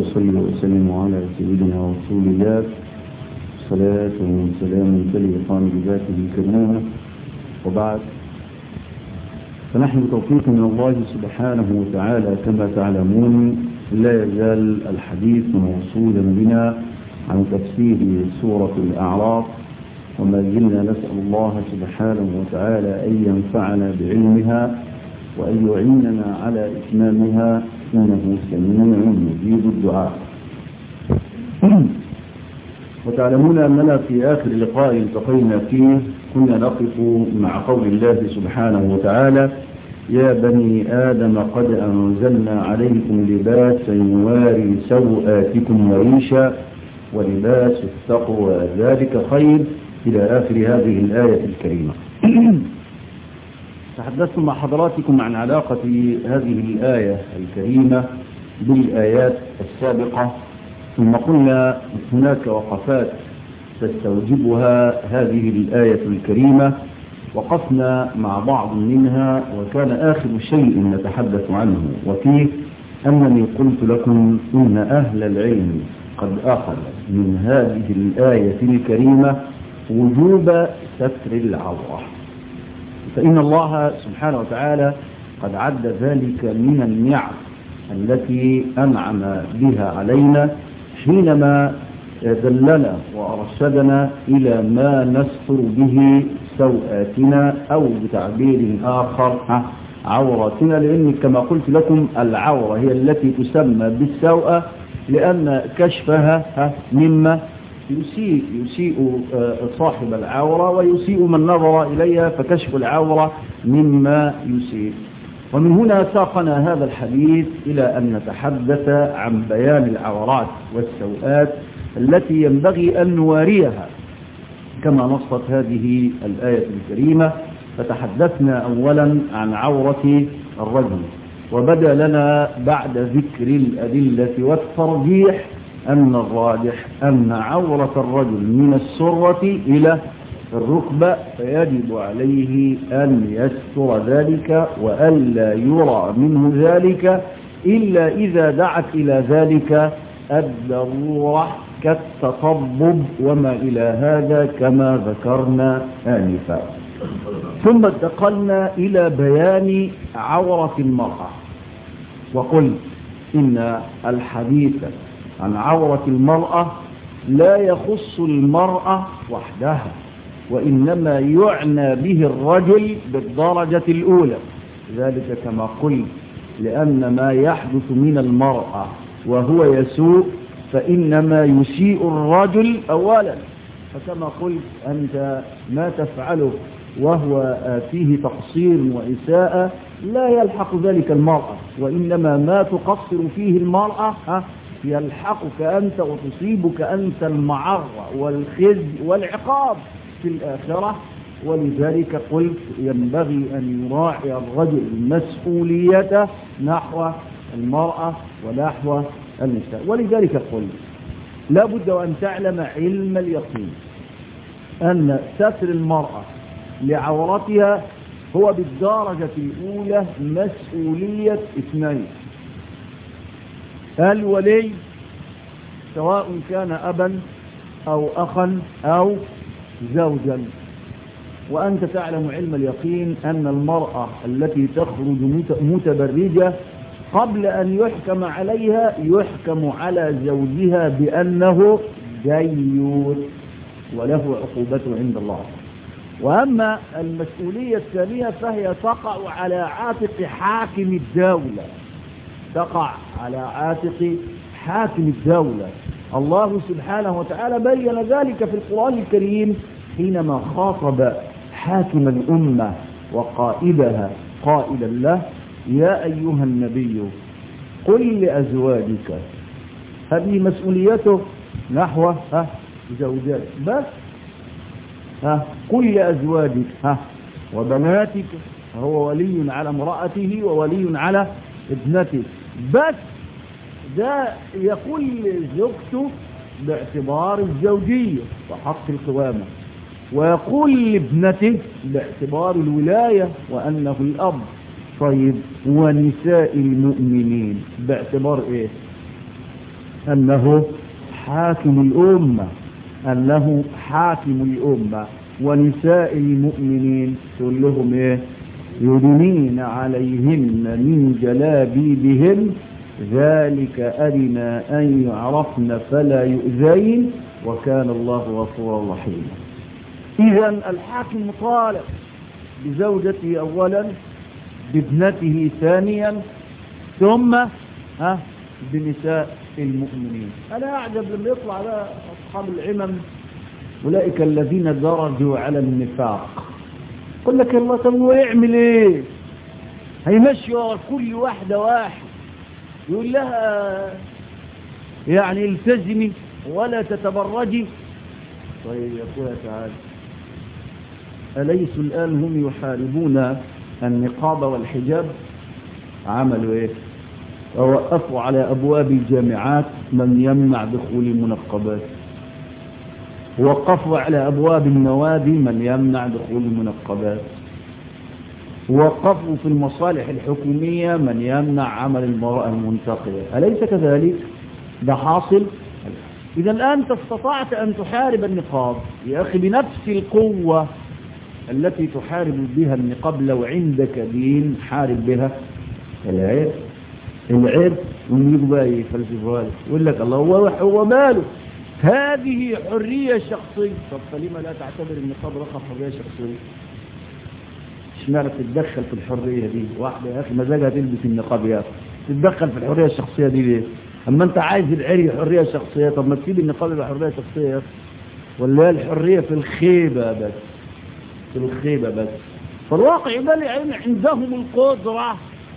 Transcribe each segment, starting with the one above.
وأصلي وأسلم على سيدنا رسول الله صلاة وسلام تليقان بذاته الكريمة وبعد فنحن بتوفيق من الله سبحانه وتعالى كما تعلمون لا يزال الحديث موصولا بنا عن تفسير سورة الأعراف وما زلنا نسأل الله سبحانه وتعالى أن ينفعنا بعلمها وأن يعيننا على إتمامها إنه سميع مجيب الدعاء وتعلمون أننا في آخر لقاء التقينا فيه كنا نقف مع قول الله سبحانه وتعالى يا بني آدم قد أنزلنا عليكم لباسا يواري سوآتكم وريشا ولباس التقوى ذلك خير إلى آخر هذه الآية الكريمة تحدثت مع حضراتكم عن علاقة هذه الآية الكريمة بالآيات السابقة ثم قلنا هناك وقفات تستوجبها هذه الآية الكريمة وقفنا مع بعض منها وكان آخر شيء نتحدث عنه وفيه أنني قلت لكم إن أهل العلم قد أخذ من هذه الآية الكريمة وجوب ستر العورة فإن الله سبحانه وتعالى قد عد ذلك من النعم التي أنعم بها علينا حينما دلنا وأرشدنا إلى ما نستر به سوآتنا أو بتعبير آخر عوراتنا لأن كما قلت لكم العورة هي التي تسمى بالسوءة لأن كشفها مما يسيء يسيء صاحب العورة ويسيء من نظر إليها فكشف العورة مما يسيء ومن هنا ساقنا هذا الحديث إلى أن نتحدث عن بيان العورات والسوءات التي ينبغي أن نواريها كما نصت هذه الآية الكريمة فتحدثنا أولا عن عورة الرجل وبدا لنا بعد ذكر الأدلة والترجيح أن الراجح أن عورة الرجل من السرة إلى الركبة فيجب عليه أن يستر ذلك وألا يرى منه ذلك إلا إذا دعت إلى ذلك الضرورة كالتطبب وما إلى هذا كما ذكرنا آنفا ثم انتقلنا إلى بيان عورة المرأة وقل إن الحديث عن عورة المرأة لا يخص المرأة وحدها وإنما يعنى به الرجل بالدرجة الأولى ذلك كما قلت لأن ما يحدث من المرأة وهو يسوء فإنما يسيء الرجل أولا فكما قلت أنت ما تفعله وهو فيه تقصير وإساءة لا يلحق ذلك المرأة وإنما ما تقصر فيه المرأة يلحقك أنت وتصيبك أنت المعرة والخزي والعقاب في الآخرة ولذلك قلت ينبغي أن يراعي الرجل مسؤوليته نحو المرأة ونحو النساء ولذلك قلت لا بد أن تعلم علم اليقين أن ستر المرأة لعورتها هو بالدرجة الأولى مسؤولية اثنين الولي سواء كان أبا أو أخا أو زوجا وأنت تعلم علم اليقين أن المرأة التي تخرج متبرجة قبل أن يحكم عليها يحكم على زوجها بأنه ديوث وله عقوبته عند الله وأما المسؤولية الثانية فهي تقع على عاتق حاكم الدولة تقع على عاتق حاكم الدولة الله سبحانه وتعالى بين ذلك في القرآن الكريم حينما خاطب حاكم الأمة وقائدها قائلا له يا أيها النبي قل لأزواجك هذه مسؤوليته نحو ها زوجات بس ها قل لأزواجك ها وبناتك هو ولي على امرأته وولي على ابنته بس ده يقول زوجته باعتبار الزوجية وحق القوامة ويقول لابنته باعتبار الولاية وأنه الأب طيب ونساء المؤمنين باعتبار ايه أنه حاكم الأمة أنه حاكم الأمة ونساء المؤمنين تقول لهم إيه يدنين عليهن من جلابيبهن ذلك أدنى أن يعرفن فلا يؤذين وكان الله غفورا رحيما إذا الحاكم مطالب بزوجته أولا بابنته ثانيا ثم ها بنساء المؤمنين أنا أعجب لما يطلع على أصحاب العمم أولئك الذين درجوا على النفاق قل لك الله طب هو يعمل ايه هيمشي ورا كل واحدة واحد يقول لها يعني التزمي ولا تتبرجي طيب يا اخويا تعالى أليسوا الآن هم يحاربون النقاب والحجاب عملوا ايه ووقفوا على أبواب الجامعات من يمنع دخول المنقبات وقفوا على أبواب النوادي من يمنع دخول المنقبات وقفوا في المصالح الحكومية من يمنع عمل المرأة المنتقية أليس كذلك؟ ده حاصل إذا الآن استطعت أن تحارب النقاب يا أخي بنفس القوة التي تحارب بها النقاب لو عندك دين حارب بها العيب العيب ويجوا بقى يفلسفوا يقول لك الله هو هو ماله هذه حرية شخصية طب فلما لا تعتبر النقاب رقم حرية شخصية اشمعنى تتدخل في الحرية دي واحدة يا أخي مزاجها تلبس النقاب يا أخي تتدخل في الحرية الشخصية دي ليه أما أنت عايز العري حرية شخصية طب ما تسيب النقاب يبقى حرية شخصية يا أخي ولا الحرية في الخيبة بس في الخيبة بس فالواقع ده اللي عندهم القدرة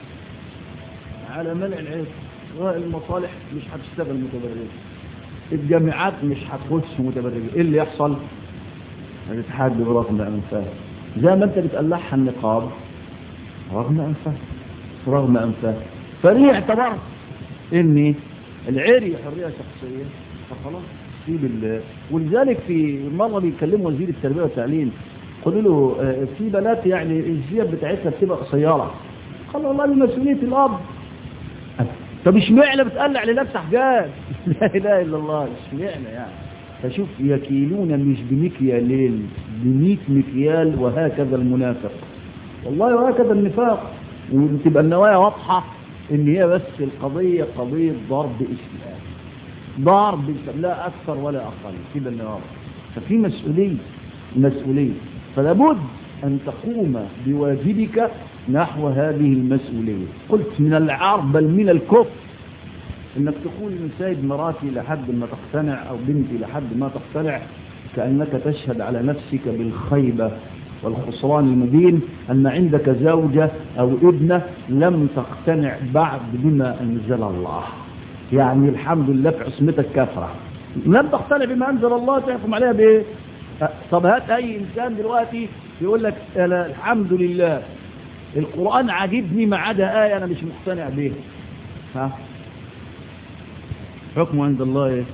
على منع العيب المصالح مش هتشتغل متبرجة الجامعات مش هتخش متبرجة ايه اللي يحصل هتتحد برغم انفاه زي ما انت بتقلعها النقاب رغم انفاه رغم انفاه فليه اعتبرت ان العري حرية شخصية فخلاص سيب ال ولذلك في مرة بيكلموا وزير التربية والتعليم قالوا له في بنات يعني الجيب بتاعتها بتبقى قصيرة قال والله دي مسؤولية الأب طب اشمعنى بتقلع لنفسك حجاب لا اله الا الله اشمعنى يعني فشوف يكيلون مش بمكيالين بميت مكيال وهكذا المنافق والله وهكذا النفاق وتبقى النوايا واضحة ان هي بس القضية قضية ضرب اسلام ضرب اسلام لا اكثر ولا اقل كده النوايا ففي مسؤولية مسؤولية فلا بد ان تقوم بواجبك نحو هذه المسؤولية قلت من العار بل من الكفر انك تقول ان سيد مراتي لحد ما تقتنع او بنتي لحد ما تقتنع كأنك تشهد على نفسك بالخيبة والخسران المبين أن عندك زوجة أو ابنة لم تقتنع بعد بما أنزل الله يعني الحمد لله في عصمتك كافرة لم تقتنع بما أنزل الله تحكم عليها بإيه طب هات أي إنسان دلوقتي يقول لك أنا الحمد لله القرآن عاجبني ما عدا آية أنا مش مقتنع بيها ها حكمه عند الله ايه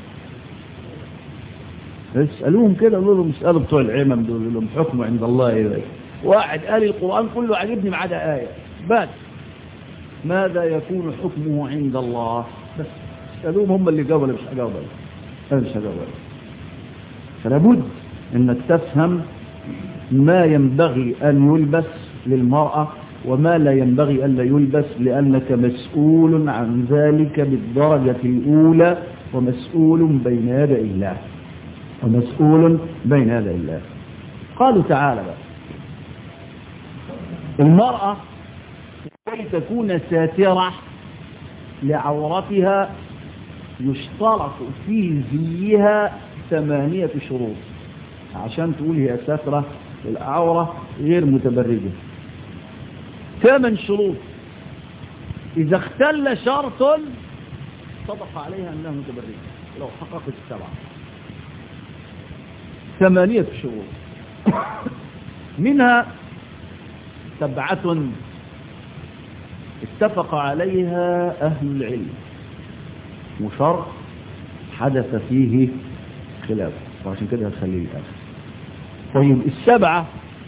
اسألوهم كده قولوا لهم اسألوا بتوع العمم دول لهم حكمه عند الله ايه واحد قال القرآن كله عاجبني ما عدا آية بس ماذا يكون حكمه عند الله بس اسألوهم هم اللي جاوبوا مش هجاوب انا مش هجاوب فلا بد انك تفهم ما ينبغي ان يلبس للمرأة وما لا ينبغي ألا يلبس لأنك مسؤول عن ذلك بالدرجة الأولى ومسؤول بين يدي الله ومسؤول بين يدي الله قالوا تعالى بقى المرأة كي تكون ساترة لعورتها يشترط في زيها ثمانية شروط عشان تقول هي ساترة العورة غير متبرجة ثمان شروط إذا اختل شرط صدق عليها أنها متبرجة لو حققت السبعة ثمانية شروط منها سبعة اتفق عليها أهل العلم وشرط حدث فيه خلاف وعشان كده هتخليه الآخر طيب السبعة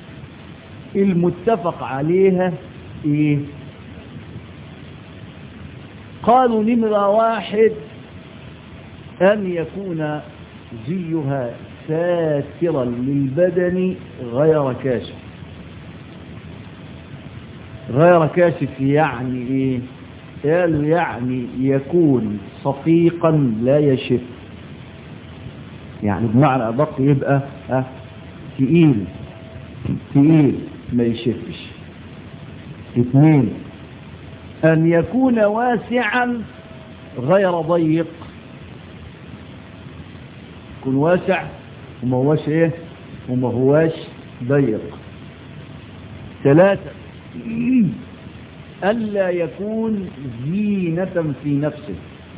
المتفق عليها ايه قالوا نمرة واحد أن يكون زيها ساترا للبدن غير كاشف غير كاشف يعني ايه قالوا يعني يكون صفيقا لا يشف يعني بمعنى أدق يبقى أه تقيل تقيل ما يشفش اثنين أن يكون واسعا غير ضيق يكون واسع وما هواش ايه وما هواش ضيق ثلاثة ألا يكون زينة في نفسه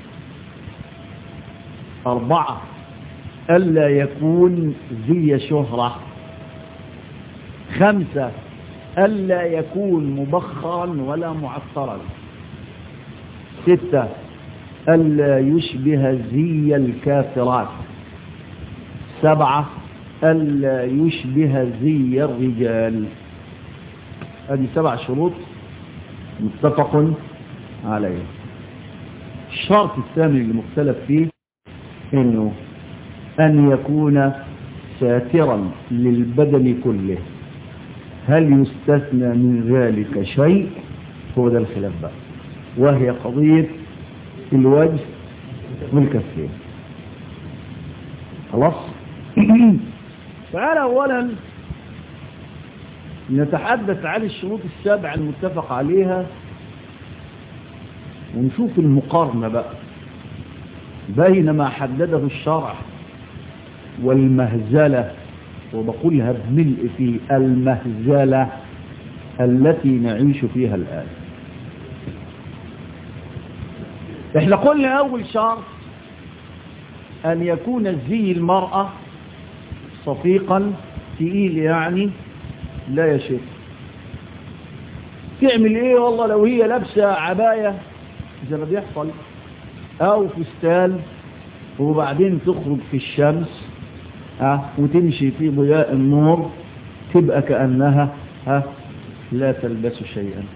أربعة ألا يكون زي شهرة خمسة ألا يكون مبخرا ولا معطرا ستة ألا يشبه زي الكافرات سبعة ألا يشبه زي الرجال هذه سبع شروط متفق عليه الشرط الثاني اللي مختلف فيه انه ان يكون ساترا للبدن كله هل يستثنى من ذلك شيء هو ده الخلاف بقى وهي قضية الوجه والكفين خلاص فأنا أولا نتحدث عن الشروط السبع المتفق عليها ونشوف المقارنة بقى بين ما حدده الشرع والمهزلة وبقولها بملء في المهزلة التي نعيش فيها الآن احنا قلنا أول شرط أن يكون الزي المرأة صفيقا تقيل يعني لا يشف تعمل ايه والله لو هي لابسه عباية زي ما بيحصل او فستان وبعدين تخرج في الشمس ها وتمشي في ضياء النور تبقى كأنها ها لا تلبس شيئا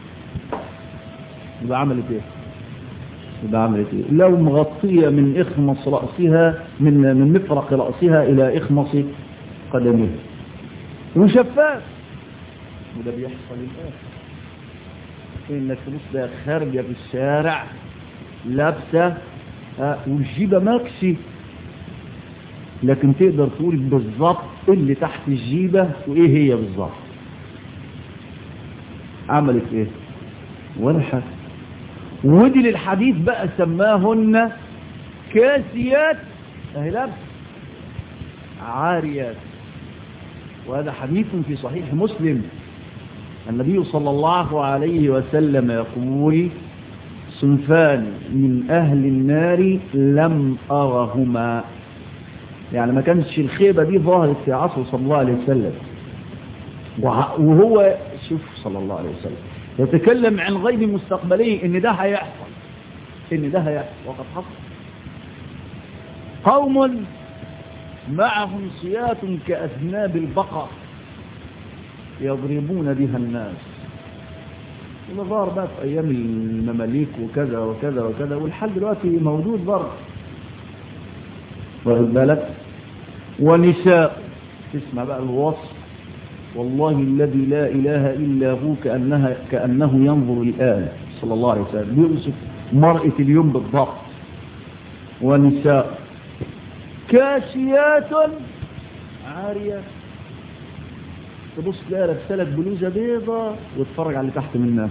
يبقى عملت ايه يبقى عملت ايه لو مغطية من اخمص رأسها من من مفرق رأسها الى اخمص قدمها وشفاف وده بيحصل الآن انك تبص ده خارجة في الشارع لابسة والجيبة ماكسي لكن تقدر تقول بالظبط اللي تحت الجيبة وايه هي بالظبط عملت ايه ولا حاجة ودي للحديث بقى سماهن كاسيات اهي لابسة عاريات وهذا حديث في صحيح مسلم النبي صلى الله عليه وسلم يقول صنفان من أهل النار لم أرهما يعني ما كانش الخيبة دي ظاهرت في عصر صلى الله عليه وسلم وهو شوف صلى الله عليه وسلم يتكلم عن غيب مستقبلي ان ده هيحصل ان ده هيحصل وقد حصل قوم معهم صيات كأذناب البقر يضربون بها الناس وده ظهر بقى في أيام المماليك وكذا وكذا وكذا والحل دلوقتي موجود برضه واخد بالك ونساء تسمع بقى الوصف والله الذي لا إله إلا هو كأنها كأنه ينظر الآن صلى الله عليه وسلم بيوصف مرأة اليوم بالضبط ونساء كاسيات عاريات تبص تلاقي لابسه لك بلوزه بيضه وتتفرج على اللي تحت منها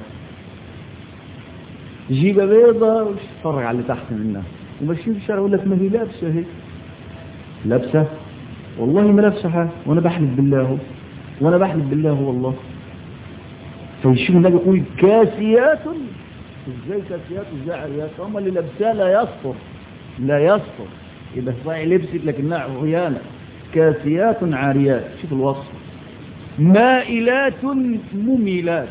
جيبه بيضه وتتفرج على اللي تحت منها وماشيين في الشارع يقول لك ما هي لابسه اهي لابسه والله ما لابسه حاجه وانا بحلف بالله اهو وانا بحلف بالله والله فيشوف النبي يقول كاسيات ازاي كاسيات وازاي عريات هم اللي لابساه لا يستر لا يستر يبقى صحيح لبست لكنها عريانه كاسيات عاريات شوف الوصف مائلات مميلات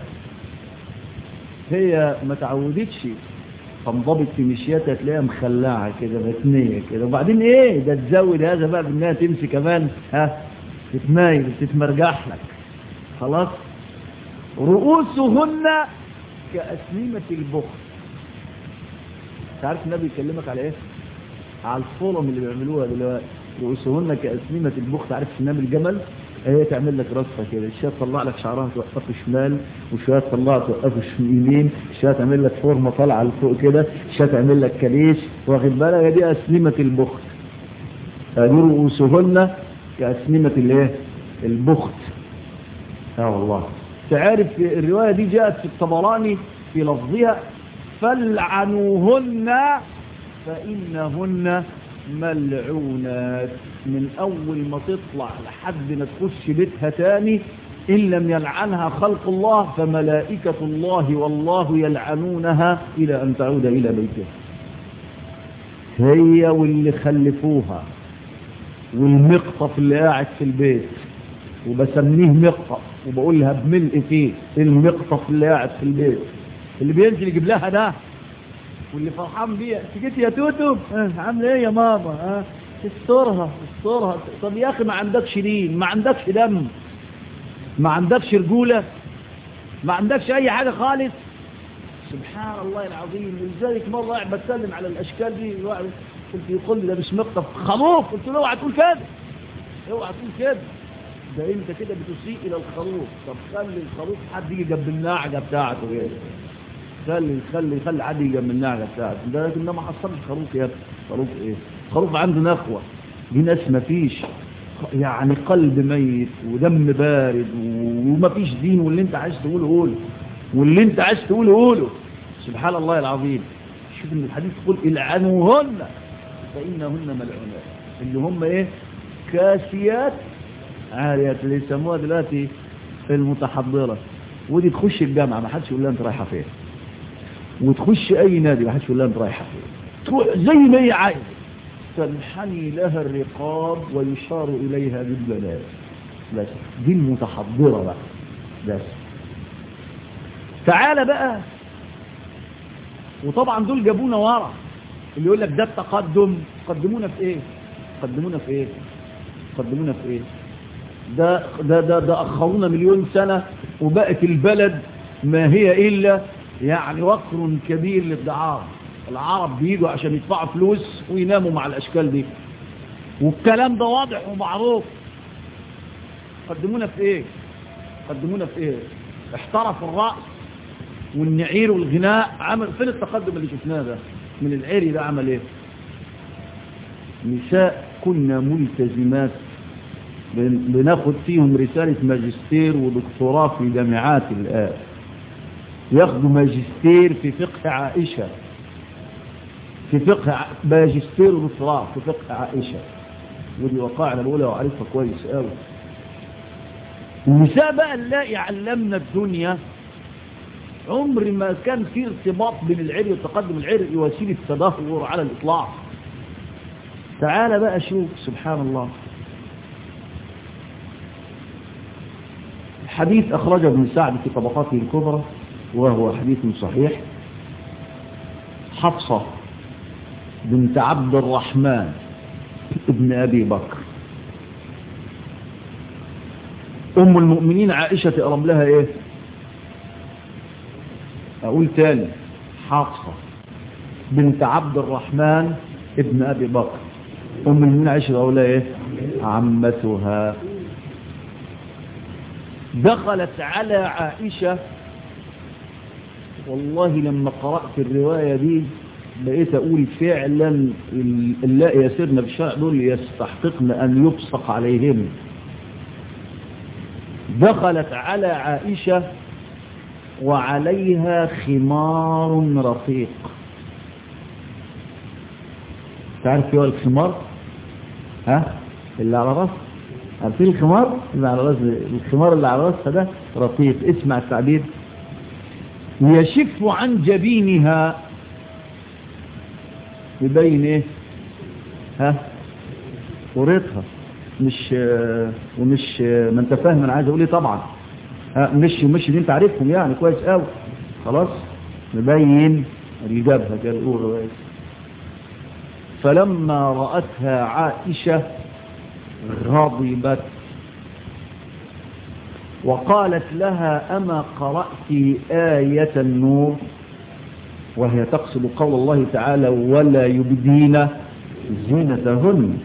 هي ما تعودتش تنضبط في مشياتها تلاقيها مخلعة كده متنية كده وبعدين ايه ده تزود هذا بقى بانها تمشي كمان ها تتمايل تتمرجح لك خلاص رؤوسهن كأسنمة البخت تعرف النبي يكلمك على ايه على الفورم اللي بيعملوها دلوقتي رؤوسهن كأسنمة البخت عارف سنام الجمل هي تعمل لك رصة كده شوية تطلع لك شعرها توقفه شمال وشوية تطلعها توقفه يمين شوية تعمل لك فورمة طالعة لفوق كده شوية تعمل لك كريش واخد بالك هي دي أسنمة البخت هذه رؤوسهن كأسنمة الايه البخت اه والله تعرف الرواية دي جاءت في الطبراني في لفظها فلعنوهن فإنهن ملعونات من أول ما تطلع لحد ما تخش بيتها تاني إن لم يلعنها خلق الله فملائكة الله والله يلعنونها إلى أن تعود إلى بيتها هي واللي خلفوها والمقطف اللي قاعد في البيت وبسميه مقطف وبقول لها بملء فيه المقطف اللي قاعد في البيت اللي بينزل يجيب لها ده واللي فرحان بيها جيت يا توتو اه عامله ايه يا ماما اه استرها استرها طب يا اخي ما عندكش دين ما عندكش دم ما عندكش رجوله ما عندكش اي حاجه خالص سبحان الله العظيم ولذلك مره قاعد بتكلم على الاشكال دي واحد قلت يقول لي ده مش مقطف خروف قلت له اوعى تقول كده اوعى تقول كده ده انت كده بتسيء الى الخروف طب خلي الخروف حد يجي جنب النعجه بتاعته كده خلي خلي خلي حد يجي جنب النعجه بتاعته ده لكن ده ما حصلش خروف يا ابني خروف ايه خروف عنده نخوه دي ناس ما فيش يعني قلب ميت ودم بارد وما فيش دين واللي انت عايز تقوله قوله واللي انت عايز تقوله قوله سبحان الله العظيم شوف ان الحديث يقول العنوهن فانهن ملعونات اللي هم ايه كاسيات عاريات اللي يسموها دلوقتي المتحضره ودي تخش الجامعه ما حدش يقول لها انت رايحه فين وتخش اي نادي ما حدش يقول لها انت رايحه فين تروح زي ما هي عايزه تنحني لها الرقاب ويشار اليها بالبنات بس دي المتحضره بقى بس تعالى بقى وطبعا دول جابونا ورا اللي يقول لك ده التقدم قدمونا في ايه قدمونا في ايه قدمونا في ايه ده ده ده, ده اخرونا مليون سنة وبقت البلد ما هي الا يعني وقر كبير للدعارة العرب بيجوا عشان يدفعوا فلوس ويناموا مع الاشكال دي والكلام ده واضح ومعروف قدمونا في ايه قدمونا في ايه احترف الرأس والنعير والغناء عمل فين التقدم اللي شفناه ده من العيري ده عمل ايه نساء كنا ملتزمات بناخد فيهم رسالة ماجستير ودكتوراه في جامعات الآن ياخدوا ماجستير في فقه عائشة في فقه ماجستير ودكتوراه في فقه عائشة ودي وقائع انا بقولها وعارفها كويس قوي النساء بقى لا يعلمنا الدنيا عمر ما كان في ارتباط بين العرق والتقدم العرقي وسيله تدهور على الاطلاق تعال بقى شوف سبحان الله حديث أخرجه ابن سعد في طبقاته الكبرى وهو حديث صحيح حفصة بنت عبد الرحمن ابن أبي بكر أم المؤمنين عائشة أرم لها إيه أقول تاني حفصة بنت عبد الرحمن ابن أبي بكر أم المؤمنين عائشة أقول لها إيه عمتها دخلت على عائشة والله لما قرأت الرواية دي بقيت أقول فعلا اللائي يسرنا بالشرع دول يستحققن أن يبصق عليهم دخلت على عائشة وعليها خمار رقيق تعرف ايه الخمار ها اللي على راسها عارفين الخمار اللي على راس الخمار اللي على راسها ده رقيق اسمع التعبير يشف عن جبينها يبين ايه ها وريتها مش ومش ما انت فاهم انا عايز اقول ايه طبعا ها مش مش دي انت عارفهم يعني كويس قوي خلاص مبين الجبهه كده الاولى فلما رأتها عائشة غضبت وقالت لها أما قرأت آية النور وهي تقصد قول الله تعالى ولا يبدين زينتهن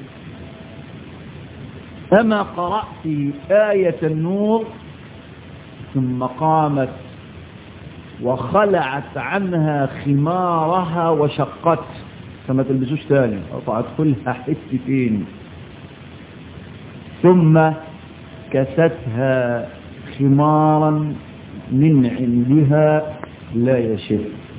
أما قرأت آية النور ثم قامت وخلعت عنها خمارها وشقت فما تلبسوش تاني قطعت كلها حتتين ثم كستها خمارا من عندها لا يشف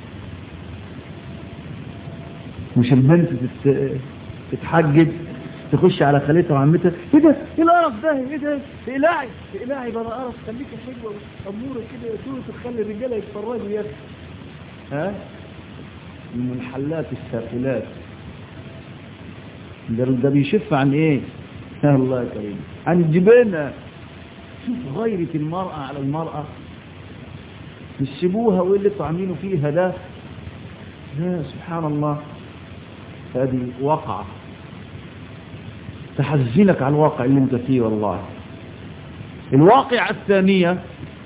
مش البنت تتحجب تخش على خالتها وعمتها ايه ده ايه القرف ده ايه ده اقلعي اقلعي بقى قرف خليكي حلوه اموره كده تقولوا تخلي الرجاله يتفرجوا يا ها المنحلات السافلات ده ده بيشف عن ايه يا الله يا كريم عن الجبانه شوف غيرة المرأة على المرأة مش سيبوها وايه اللي طعمينه فيها ده لا سبحان الله هذه وقعة تحزنك على الواقع اللي انت فيه والله الواقعة الثانية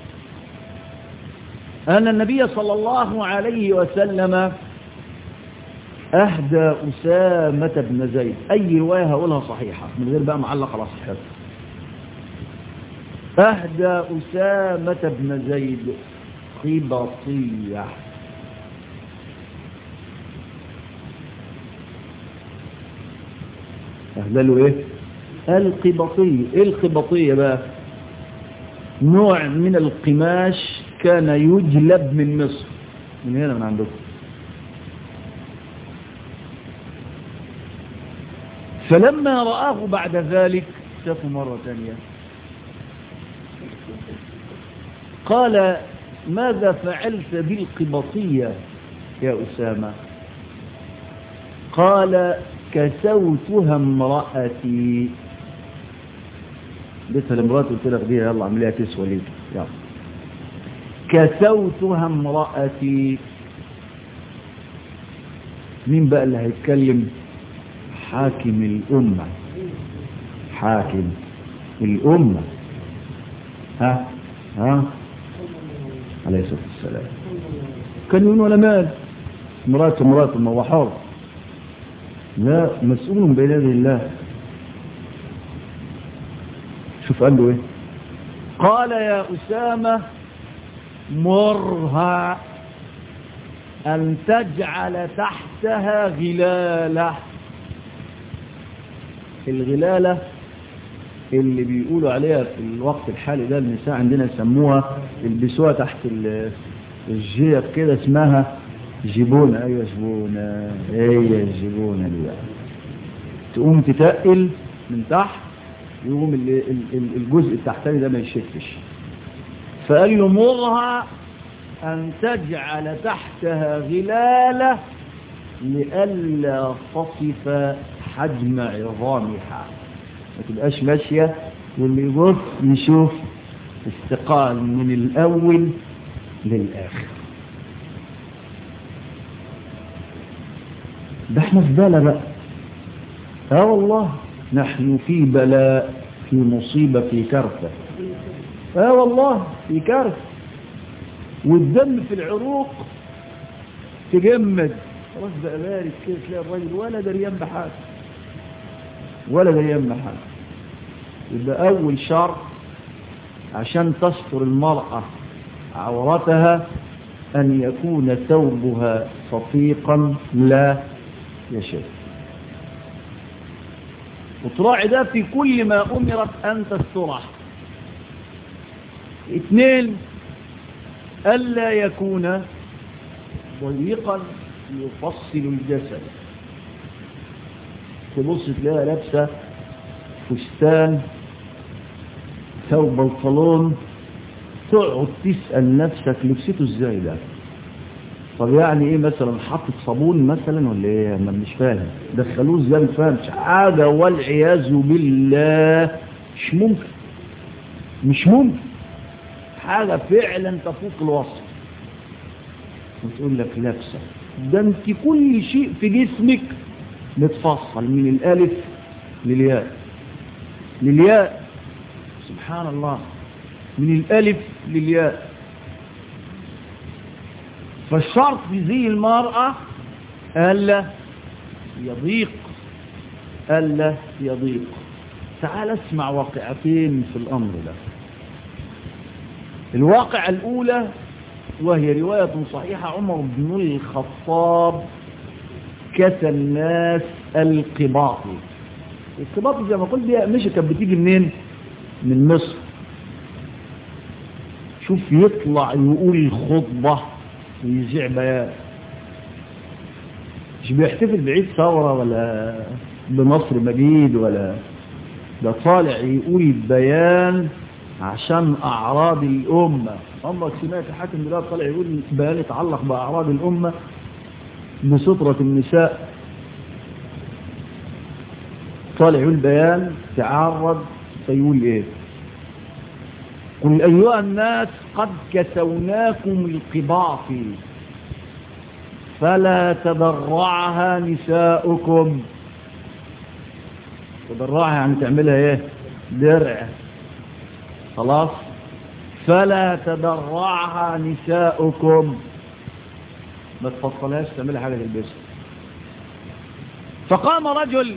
أن النبي صلى الله عليه وسلم أهدى أسامة بن زيد أي رواية هقولها صحيحة من غير بقى معلق على صحتها أهدى أسامة بن زيد قبطية أهدى له إيه القبطية إيه القبطية بقى نوع من القماش كان يجلب من مصر من هنا من عندكم فلما رآه بعد ذلك شافه مرة ثانية قال ماذا فعلت بالقبطية يا أسامة قال كسوتها امرأتي بيتها لامرأتي قلت لك دي يلا اعمليها كسوة ليك يلا كسوتها امرأتي مين بقى اللي هيتكلم حاكم الأمة حاكم الأمة ها ها عليه الصلاة والسلام كان يقول ولا مال مراته مراته ما هو حر لا مسؤول بين يدي الله شوف قال له ايه قال يا أسامة مرها أن تجعل تحتها غلالة الغلالة اللي بيقولوا عليها في الوقت الحالي ده النساء عندنا يسموها يلبسوها تحت الجيب كده اسمها جيبونة ايوه جيبونة هي الجيبونة دي بقى تقوم تتقل من تحت يقوم الجزء التحتاني ده ما يشفش فقال له مرها أن تجعل تحتها غلالة لئلا تصف حجم عظامها ما تبقاش ماشية واللي يبص يشوف استقال من الأول للآخر ده احنا في بلاء بقى اه والله نحن في بلاء في مصيبة في كارثة اه والله في كارثة والدم في العروق تجمد خلاص بقى بارد كده تلاقي الراجل ولا دريان بحاجه ولا دريان بحاجه يبقى اول شرط عشان تستر المرأة عورتها ان يكون ثوبها صفيقا لا يشف وتراعي ده في كل ما امرت ان تستره اثنين الا يكون ضيقا يفصل الجسد تبص تلاقيها لابسه فستان ثوب بنطلون تقعد تسأل نفسك لبسته ازاي ده طب يعني ايه مثلا حطت صابون مثلا ولا ايه انا مش فاهم دخلوه ازاي مش فاهم حاجه والعياذ بالله مش ممكن مش ممكن حاجه فعلا تفوق الوصف وتقول لك لابسه ده انت كل شيء في جسمك متفصل من الالف للياء للياء سبحان الله من الالف للياء فالشرط في زي المرأة ألا يضيق ألا يضيق تعال اسمع واقعتين في الأمر ده الواقعة الأولى وهي رواية صحيحة عمر بن الخطاب كسى الناس القباط القباط زي ما قلت دي مش كانت بتيجي منين من مصر شوف يطلع يقول خطبة ويذيع بيان مش بيحتفل بعيد ثورة ولا بنصر مجيد ولا ده طالع يقول بيان عشان أعراض الأمة عمرك سمعت حاكم دلوقتي طالع يقول بيان يتعلق بأعراض الأمة بسترة النساء طالع يقول بيان تعرض فيقول ايه قل أيها الناس قد كسوناكم القباط فلا تضرعها نساؤكم تضرعها يعني تعملها ايه درع خلاص فلا تضرعها نساؤكم ما تفصلهاش تعملها حاجة تلبسها فقام رجل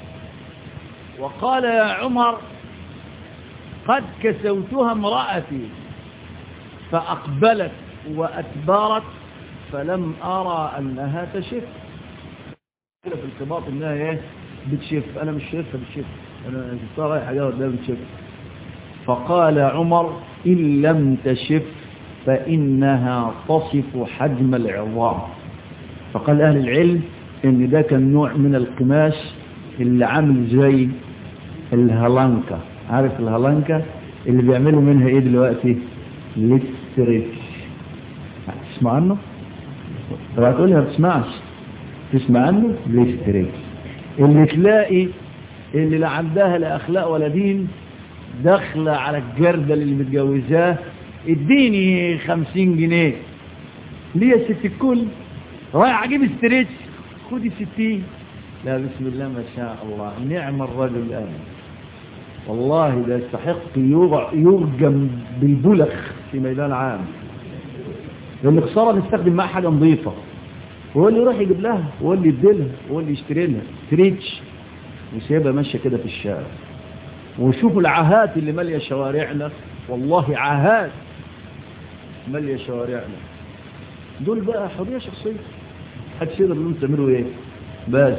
وقال يا عمر قد كسوتها امرأتي فأقبلت وأتبارت فلم أرى أنها تشف في القباط إنها إيه بتشف أنا مش شايفها بتشف أنا شفتها رايحة جاوة ده بتشف فقال عمر إن لم تشف فإنها تصف حجم العظام فقال أهل العلم إن ده كان نوع من القماش اللي عامل زي الهلانكا عارف الهلانكا اللي بيعملوا منها ايه دلوقتي الاستريتش تسمع عنه طب هتقول لي ما بتسمعش تسمع عنه الاستريتش اللي تلاقي اللي لا عندها لا اخلاق ولا دين داخله على الجردل اللي متجوزاه اديني خمسين جنيه ليه يا ست الكل رايح اجيب استريتش خدي ستين لا بسم الله ما شاء الله نعم الرجل الآن والله ده يستحق يرجم بالبلخ في ميدان عام لأن خسارة نستخدم معاه حاجة نظيفة هو اللي يروح يجيب لها هو اللي يديلها هو اللي يشتري لها تريتش وسيبها ماشية كده في الشارع وشوفوا العاهات اللي مالية شوارعنا والله عاهات مالية شوارعنا دول بقى حرية شخصية هتشير اللي انتم تعملوا ايه بس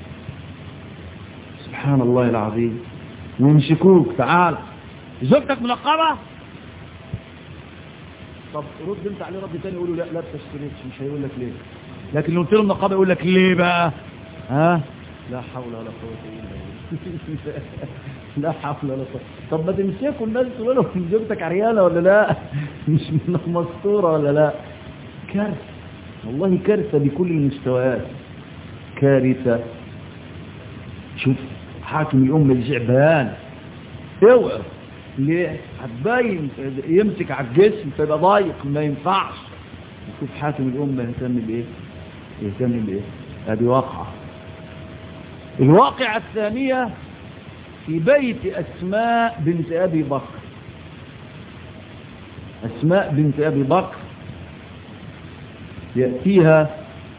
سبحان الله العظيم ويمسكوك تعال زوجتك منقبة طب رد انت عليه رد تاني يقولوا لا لا تشتريتش مش هيقول لك ليه لكن لو قلت له منقبة يقول لك ليه بقى ها لا حول ولا قوة الا بالله لا حول ولا قوة طب ما تمسكوا الناس تقول لهم زوجتك عريانة ولا لا مش مستورة ولا لا كارثة والله كارثة بكل المستويات كارثة شوف حاكم الأمة يجيع بيان اوعى ليه هتبين يمسك على الجسم فيبقى ضايق ما ينفعش شوف حاكم الأمة يهتم بإيه يهتم بإيه هذه واقعة الواقعة الثانية في بيت أسماء بنت أبي بكر أسماء بنت أبي بكر يأتيها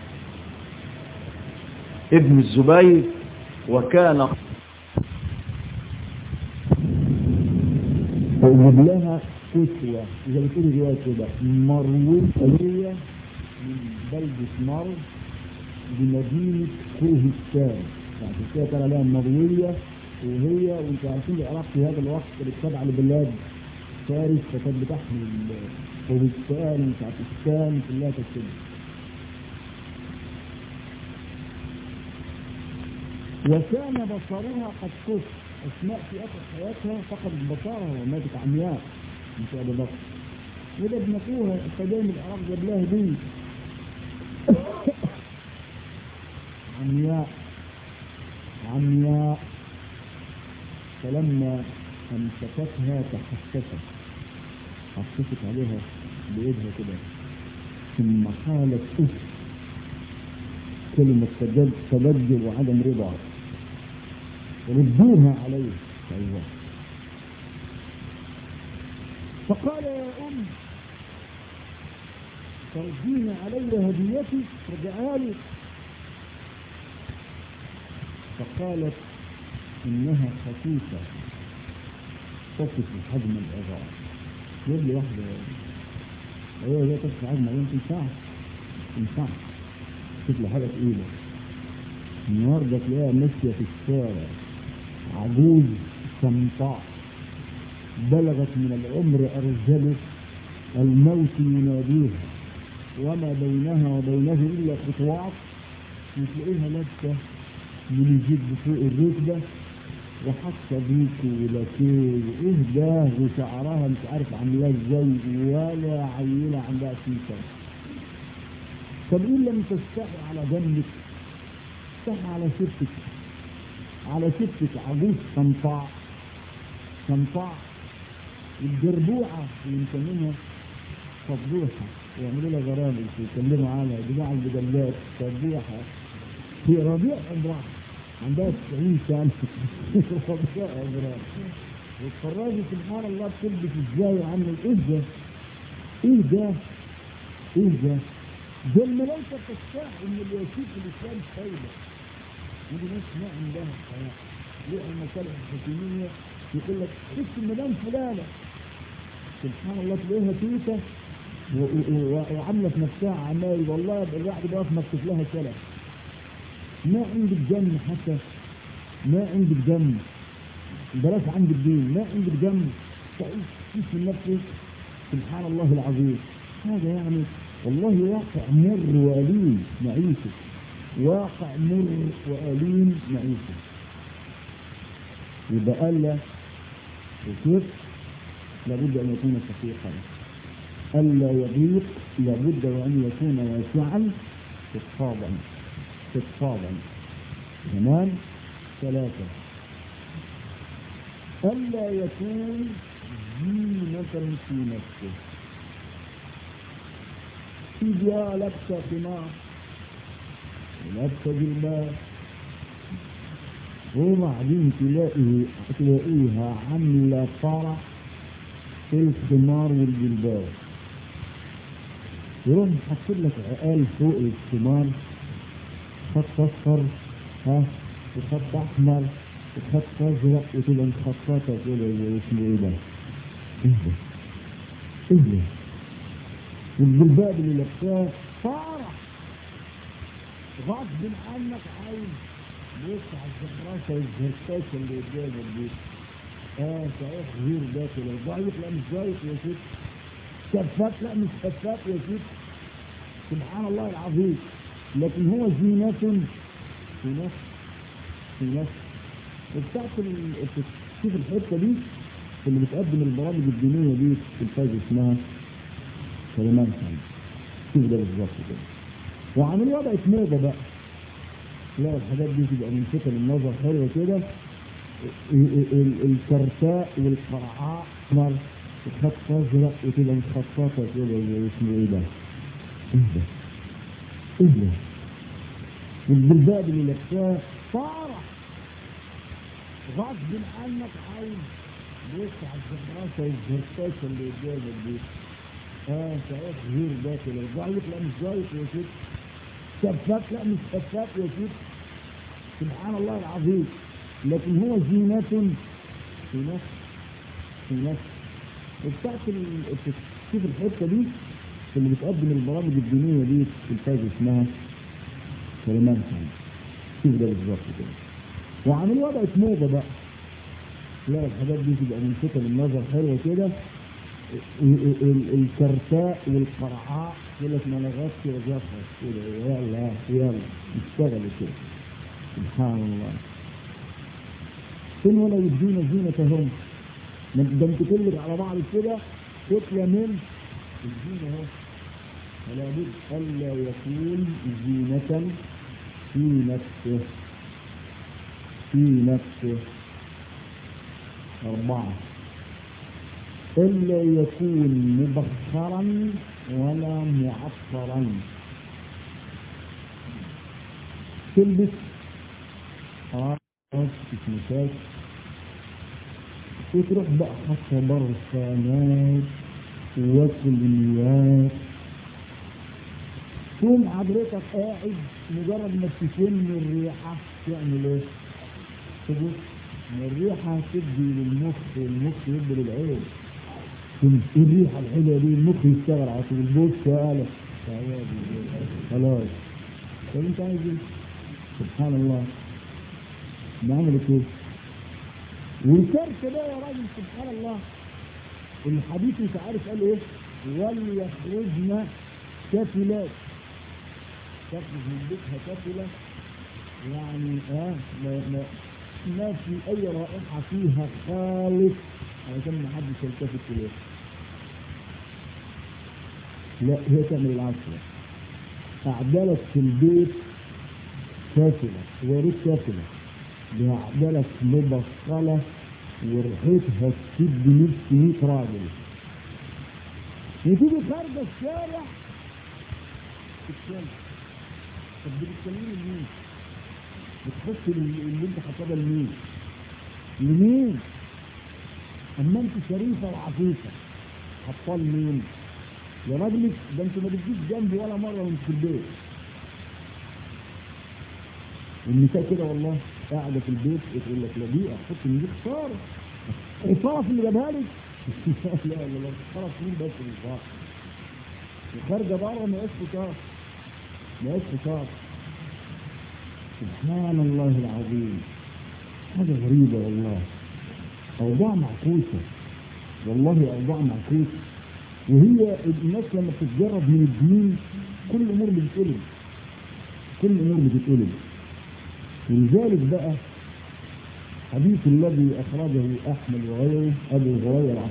ابن الزبير وكان وجد لها كسوة إذا بتقول رواية كده مروية من بلدة مرو بمدينة كوهستان يعني كده كان لها مروية وهي وانتوا عارفين العراق في هذا الوقت كانت تابعة لبلاد فارس فكانت بتحمل كوهستان ومش عارف الشام كلها كانت كده وكان بصرها قد كف أسماء في آخر حياتها فقدت بصرها وماتت عمياء مش أبو بكر وده ابن أخوها خدام العراق جاب لها دي عمياء عمياء فلما أمسكتها تحسست حسست عليها بإيدها كده ثم قالت أف كلمة تبجل وعدم رضا ردوها عليه أيوة فقال يا أم ترجين علي هديتي رجعها لي فقالت إنها خفيفة تصف حجم العظام يقول لي واحدة هي هي تصف حجم العظام تنفع تنفع شوف لي حاجة تقيلة النهارده تلاقيها ماشية في الشارع عجوز سمطاء بلغت من العمر أرجله الموت يناديها وما بينها وبينه إلا خطوات وتلاقيها لابسة من الجد فوق الركبة وحاطة بيك ولاكيه وإيه ده وشعرها مش عارف عاملاه ازاي ولا عيلة عندها سيسة طب إن لم تستحي على جنبك استحي على ستك على ستك عجوز سمطاء سمطاء الجربوعة اللي مسمينها فضوحة يعملوا لها برامج ويتكلموا عنها جماعة البدلات فضيحة في ربيع عمرها عندها 90 سنة ربيع عمرها واتفرجوا سبحان الله بتلبس ازاي وعامل ايه ده؟ ايه ده؟ ايه ده؟ ده الملائكة تشاء ان اللي يشوف الاسلام خيبة ودي ناس ما عندها حياة ليه المصالح الحكومية يقول لك اسم مدام فلانة سبحان الله تلاقيها تويتة وعامله في نفسها عمايل والله الواحد بيقف مكتوب لها سلف ما عندك جنة حتى ما عندك جنة بلاش عندك دين ما عندك جنة تعيش كيف من نفسك سبحان الله العظيم هذا يعني والله واقع مر وأليم نعيشه واقع مر وأليم نعيشه يبقى ألا وكيف لابد أن يكون صحيحا ألا يضيق لابد وأن يكون واسعا فضفاضا فضفاضا تمام ثلاثة ألا يكون زينة في نفسه إذا لبس خمار ولبس جلباب وبعدين تلاقيه تلاقيها عاملة فرح في الخمار والجلباب يروح يحط لك عقال فوق الثمار خط اصفر ها وخط احمر وخط ازرق وتبقى مخططه كده اسمه ايه ده؟ ايه ده؟ ايه ده؟ والجلباب اللي لابساه فرح غصب عنك عايز بص على الزفراسه والزركاشه اللي قدامك دي اه صحيح غير ده كده ضعيف لا مش ضعيف يا ست شفاف لا مش شفاف يا ست سبحان الله العظيم لكن هو زينة في نفس في نفس وبتاعت شوف الحتة دي اللي بتقدم البرامج الدينية دي في الفاز اسمها سليمان خان شوف ده بالظبط كده وعملوها بقت موضة بقى لا الحاجات دي تبقى ملفتة للنظر حلوة كده الكرتاء والقرعاء احمر وخط ازرق وتبقى مخططه كده اسمه ايه ده؟ ايه ده؟ ايه ده؟ والجلباب اللي لابساه فرح غصب عنك عايز بص على الزفراسه والزركاشه اللي قدامك دي اه صحيح غير ده كده ضعيف لا مش ضعيف يا ست شفاف لا مش شفاف يا ست سبحان الله العظيم لكن هو زينة في نفس في نفس وبتاعت شوف الحتة دي اللي بتقدم البرامج الدينية دي في الفاز اسمها سليمان خان شوف ده بالظبط كده وعملوها بقت موضة بقى لا الحاجات دي تبقى ملفتة للنظر حلوة كده الكرتاء والقرعاء يقول لك ما انا غطي وزفرت كده يلا يلا اشتغلوا كده سبحان الله فين ولا يدينا زينتهم ده انت كلك على بعض كده كتلة من الزينة اهو فلا بد ألا يكون زينة في نفسه في نفسه أربعة إلا يكون مبخرا ولا معطرا تلبس اه مساك وتروح بقى حتى برفانات وكليات تقوم حضرتك قاعد مجرد ما تشم الريحة تعمل ايه؟ تبص ما الريحة تدي للمخ والمخ يدي للعين ايه الريحة الحلوة دي المخ يشتغل على طول بص يا آلة خلاص طب انت عايز ايه؟ سبحان الله ده عملت ايه؟ والكرك ده يا راجل سبحان الله الحديث انت عارف قال ايه؟ وليخرجن كافلات تخرج من بيتها كافلة يعني اه ما, ما, ما في اي رائحة فيها خالص علشان ما حدش يلتفت اليه لا هي تعمل العكس أعدلت في البيت كافلة وريت كافلة بأعدلت مبصلة وريحتها تسد نفس 100 راجل وتيجي خارجة الشارع تتكلم طب بتتكلمي لمين؟ بتحط اللي انت حاطاه لمين؟ لمين؟ اما انت شريفه وعفيفه حطاه لمين؟ يا راجلك ده انت ما بتجيش جنبي ولا مره وانت في البيت النساء كده والله قاعده في البيت تقول لك لا دي احط من دي خساره الطرف اللي جابها لك لا لا لا الطرف مين بس اللي صار وخارجه بره ما يقاش خساره ما يقاش خساره سبحان الله العظيم حاجه غريبه والله اوضاع معكوسه والله اوضاع معكوسه وهي الناس لما بتتجرد من الدين كل الامور بتتقلب كل الامور بتتقلب ولذلك بقى حديث الذي اخرجه احمد وغيره ابو هريره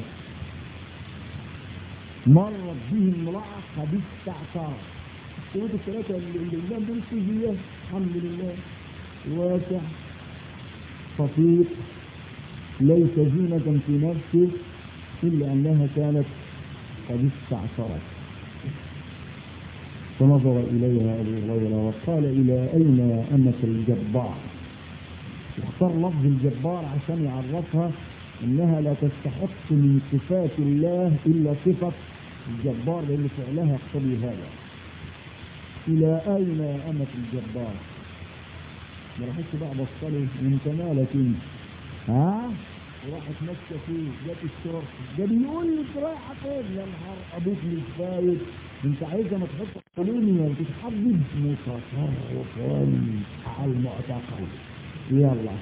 مرت به امراه حديث تعتار الشروط الثلاثه اللي قدام دول سجيه الحمد لله واسع خفيف ليس زينة في نفسه إلا أنها كانت قد استعصرت فنظر إليها أبو هريرة وقال إلى أين يا أمة الجبار اختار لفظ الجبار عشان يعرفها انها لا تستحق من صفات الله الا صفه الجبار لان فعلها يقتضي هذا الى اين يا امه الجبار ما راحتش بقى بصلي انت مالك انت ها وراحت ماسكه فيه جت الشرطه ده بيقول لك رايحه فين يا نهار ابوك مش فايت انت عايزه ما تحط قلوبنا وتتحدد متصرفا على المعتقل يلا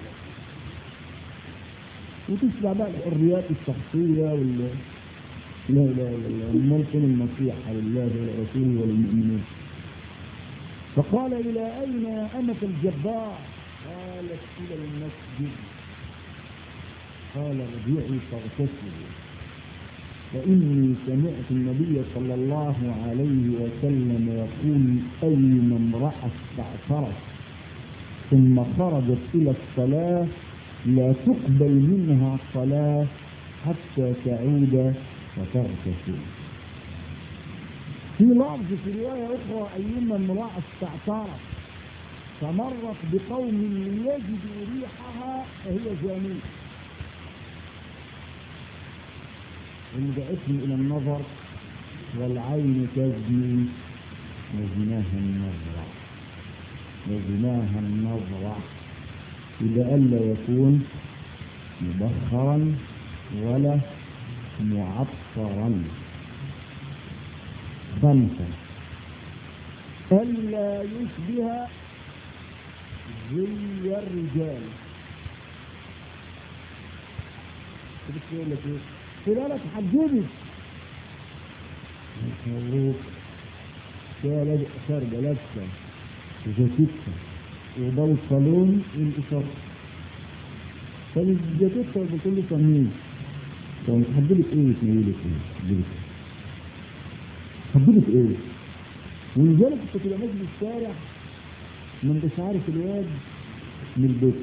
وتسمع بقى الحريات الشخصية وال لا لا لا ممكن النصيحة لله ولرسوله وللمؤمنين فقال إلى أين يا أمة الجبار قالت إلى المسجد قال ارجعي فاغتسلي فإني سمعت النبي صلى الله عليه وسلم يقول أيما امرأة استعثرت ثم خرجت إلى الصلاة لا تقبل منها الصلاة حتى تعود وتغتسل في لفظ في رواية أخرى أيما امرأة استعثرت فمرت بقوم ليجدوا ريحها فهي زانية إن دعتني إلى النظر والعين تزني وزناها النظرة وزناها النظرة إذا ألا يكون مبخرا ولا معطرا خمسة ألا يشبه زي الرجال كنت يقول لك ايه؟ فلانك حجبت مبروك كده خارجة لابسة جاكيتها وبنطلون الإشارة فالجاكيتها بكل تمييز طب حبلك ايه تميلك ايه حبلك حبلك ايه ولذلك كنت تبقى ماشي في الشارع ما انتش عارف الواد من البيت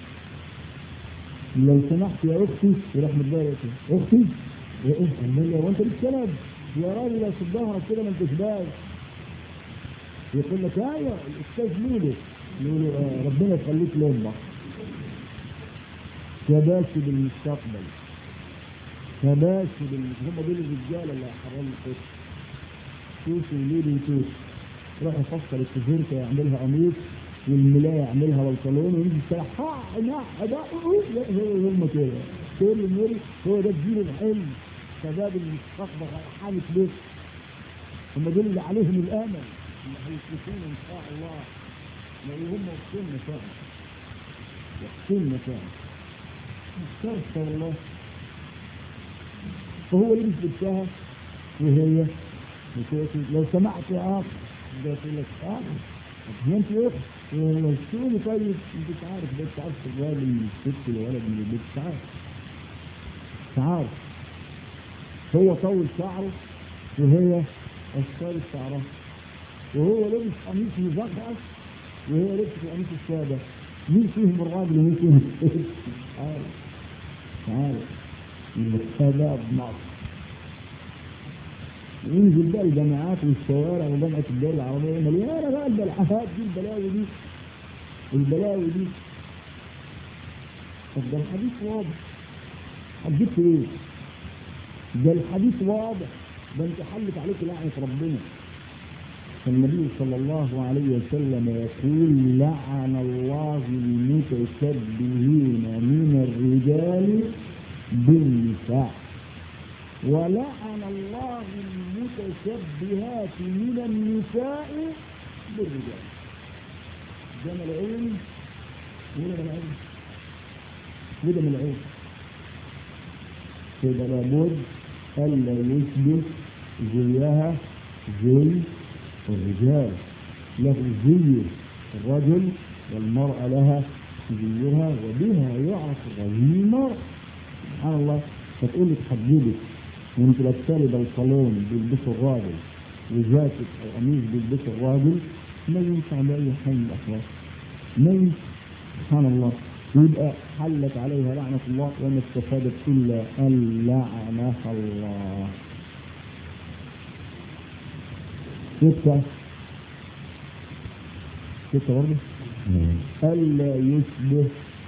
لو سمحت يا اختي يروح متضايق اختي يا ايه امال هو انت لسه ولد يا راجل يا ظهرك كده ما انتش باين يقول لك ايوه الاستاذ ميلو يقول له آه ربنا يخليك لامك كباسي بالمستقبل كباسي بالمستقبل هم دول الرجاله اللي هيحرموا القدس توس وليدي وتوس راح يفصل التيشيرت يعملها قميص والملاية يعملها بنطلون ويجي السلاح ها نا ده هو هم كده كل المري هو ده الجيل الحلم شباب المستقبل حالة بيت هم دول اللي عليهم الامل اللي هيفلسون ان شاء الله لو هم وقتنا فعلا وقتنا فعلا استغفر الله فهو لبس لبسها وهي بتقول لو سمعت يا اخ ده يقول لك اه هي انت ايه شو طيب انت عارف ده انت عارف الراجل من الست الولد من البيت مش عارف مش عارف هو طول شعره وهي قصرت شعرها وهو لابس قميص مزقط وهي لابسه القميص الساده مين فيهم الراجل ومين فيهم الست؟ عارف عارف الشباب مصر ينزل بقى الجامعات والشوارع وجامعة الدول العربية مليانة بقى البلعات دي البلاوي دي البلاوي دي طب ده الحديث واضح هتجيب ايه؟ ده الحديث واضح ده انت حلت عليك لعنة ربنا النبي صلى الله عليه وسلم يقول لعن الله المتشبهين من الرجال بالنساء ولعن الله المتشبهات من النساء بالرجال ده ملعون وده ملعون وده ملعون كده لابد ألا يشبه زيها زي الرجال له زي الرجل والمرأة لها زيها وبها يعرف غني المرأة سبحان الله فتقول لك حبيبك وانت لابسه بنطلون بيلبسه الراجل وجاكيت او قميص بيلبسه الراجل ما ينفع بأي حال من الأحوال ما ينفع سبحان الله يبقى حلت عليها لعنة الله وما استفادت إلا أن لعنها الله ستة ستة برضه ألا يشبه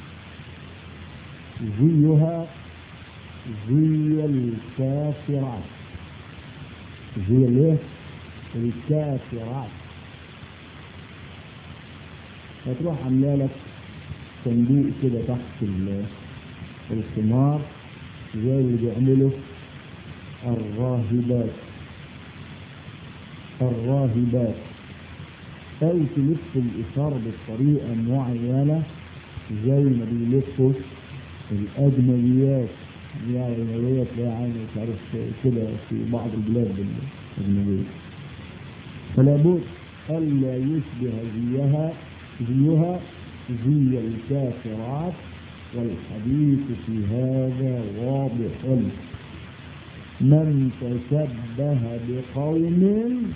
زيها زي الكافرات زي الايه؟ الكافرات هتروح عامله لك صندوق كده تحت الخمار زي اللي بيعمله الراهبات الراهبات أو تلف الإثار بطريقة معينة زي ما بيلفوا الأجنبيات يعني أجنبية تلاقي عين مش عارف كده في بعض البلاد الأجنبية فلا بد ألا يشبه زيها زيها زي الكافرات والحديث في هذا واضح من تشبه بقوم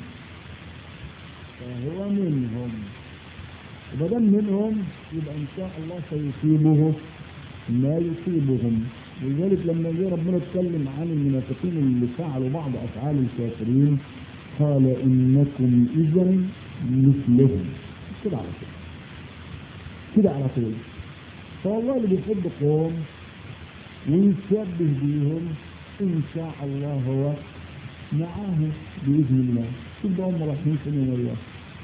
فهو منهم وما دام منهم يبقى ان شاء الله سيصيبه ما يصيبهم ولذلك لما جه ربنا اتكلم عن المنافقين اللي فعلوا بعض افعال الكافرين قال انكم اذا مثلهم كده على طول كده على طول فوالله اللي بيحب قوم ويتشبه بيهم ان شاء الله هو معاه باذن الله تبقى هم رايحين سنين الله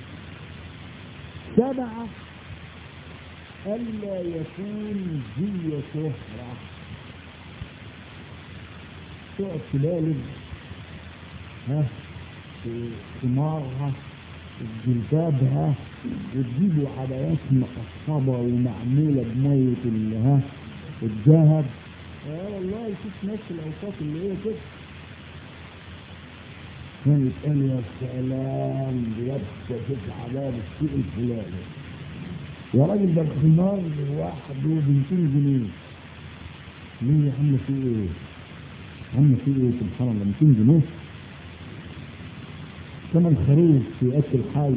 سبعه الا يكون زي شهره تقعد تلالب ها في ثمارها جلبابها وتجيبوا عبايات مقصبة ومعمولة بمية اللي ها الذهب اه والله شوف ناس الأوقات اللي هي كده كان يتقال يا سلام لابسة كده عباية بالسوق الفلاني يا راجل ده الخمار لوحده ب 200 جنيه ليه يا عم في ايه؟ عم في ايه سبحان الله 200 جنيه ثمن خروف في اكل حي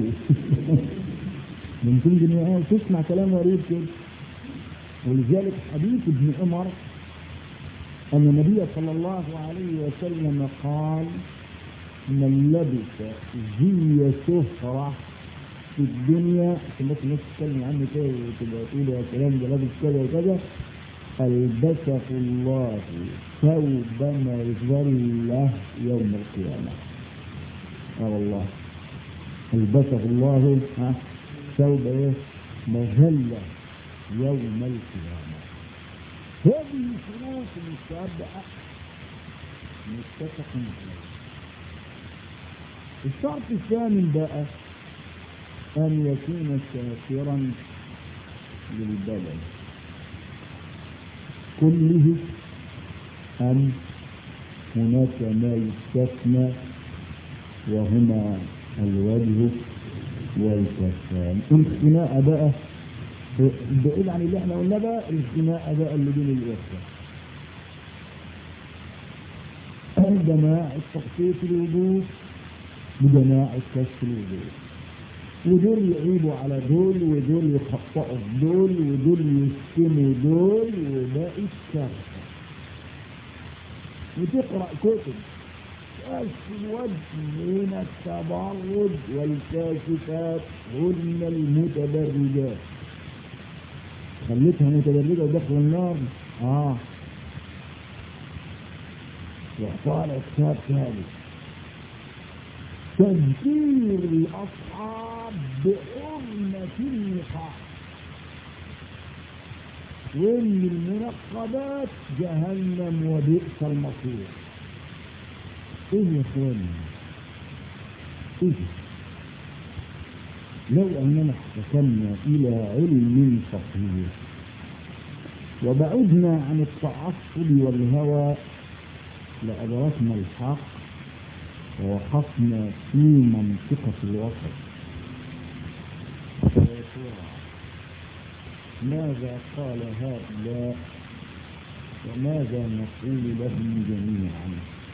ب 200 جنيه اه تسمع كلام غريب كده ولذلك حديث ابن عمر ان النبي صلى الله عليه وسلم قال من لبس زي سفرة في الدنيا عشان بس الناس تتكلم عنه كده وتبقى تقول يا سلام ده لابس كذا وكذا ألبسه الله ثوب مظلة يوم القيامة اه والله ألبسه الله ها ثوب ايه مذلة يوم القيامة هذه شروط السبعة متفق عليها الشرط الثامن بقى أن يكون سافرا للبلد كله أم هناك ما يستثنى وهما الوجه والكفان الخناقة بقى بعيد عن اللي احنا قلنا بقى الخناقة بقى اللي بين الإخوة جماعة تخطيط الوضوء بجماعة كشف الوضوء ودول يعيبوا على دول ودول يخطئوا في دول ودول يشتموا دول وباقي الشرطة وتقرأ كتب كشف الوجه من التبرج والكاشفات هن المتبرجات خليتها متبرجة ودخل النار اه وطالع كتاب ثالث تذكير الأصحاب بحرمة النقاح وإن المنقبات جهنم وبئس المصير إيه يا إخواني إيه لو أننا احتكمنا إلى علم صحيح وبعدنا عن التعصب والهوى لأدركنا الحق ووقفنا في منطقة الوسط ماذا قال هؤلاء وماذا نقول لهم جميعا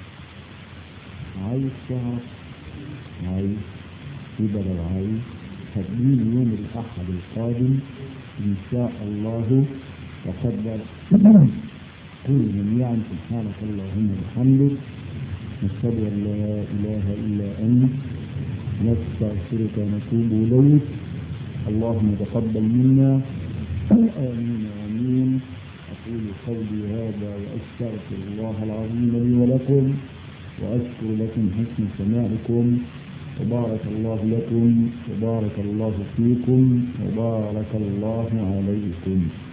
عايز تعرف عايز في بدل عايز هتجيني يوم الأحد القادم إن شاء الله وقدر قل جميعا سبحانك اللهم وبحمدك نشهد أن لا إله إلا أنت نستغفرك ونتوب إليك اللهم تقبل منا آمين آمين أقول قولي هذا وأستغفر الله العظيم لي ولكم وأشكر لكم حسن سماعكم وبارك الله لكم وبارك الله فيكم وبارك الله عليكم